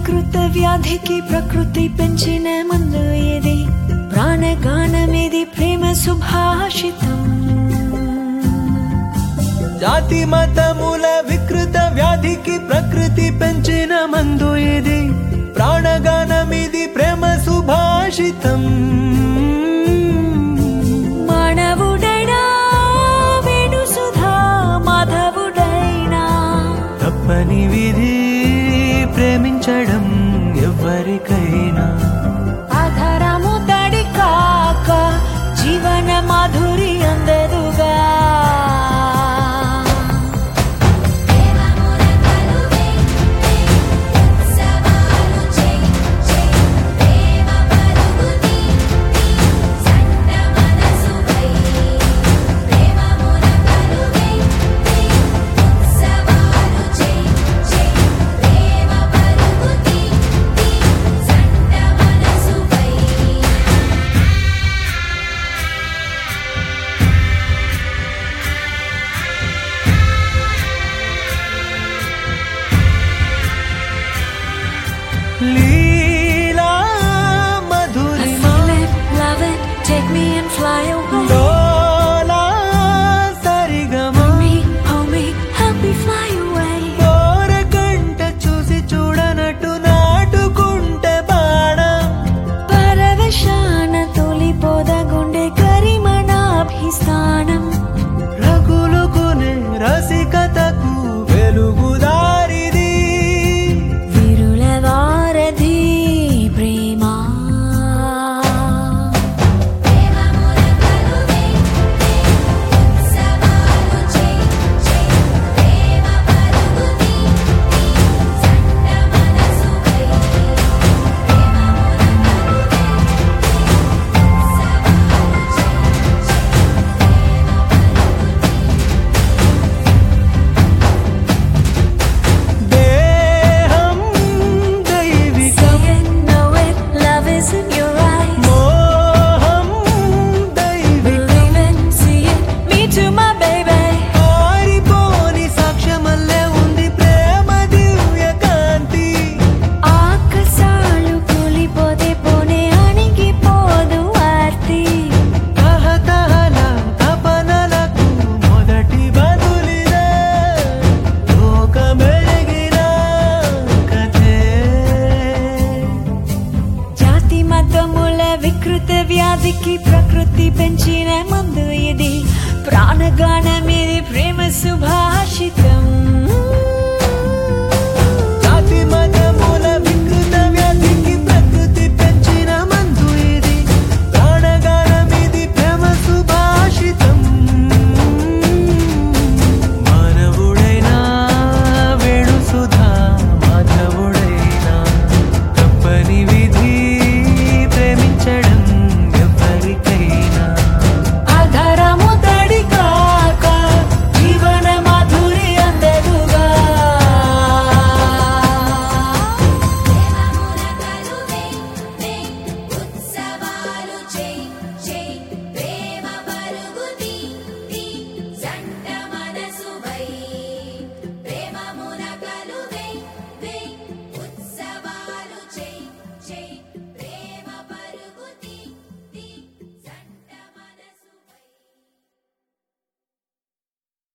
వికృత వ్యాధికి ప్రకృతి పెంచిన మందు ఇది ప్రాణగానమిది ప్రేమ సుభాషితం జాతి మతముల వికృత వ్యాధికి ప్రకృతి పెంచిన మందు ఇది ప్రాణగానమిది ప్రేమ సుభాషితం మానవుడైనా వేణు సుధా మాధవుడైనా తప్పని విధి ప్రేమించడం ఎవరికైనా ఆధారము తడి కాక జీవన మాధురి అందదుగా లీలా Madhurima Feel it, love it, take me and fly away. Dola Saregama Me, hold me, help me fly away. ఓరగంట చూసి చూడనట్టు నాటుకుంటే బాణం పరవశాన తొలిపోద గుండె కరిమనాభిస్థానం రగులుకునే రసికతకు వెలుగుదారిది విరుల వారధి ప్రేమ దేహం దైవికం See it, know it, love is in your eyes. మోహం దైవికం Believe it, see it, me too, my baby. ఆరిపోని సాక్ష్యమల్లే ఉంది ప్రేమ దివ్య కాంతి ఆకాశాలు కూలిపోతే పోనే అణిగిపోదు ఆర్తి తహతహల తపనలకు మొదటి బదులిదే లోకమెరిగిన కథే జాతి మతముల వికృత వ్యాధికి ప్రకృతి పెంచిన మందు ఇది ప్రాణగా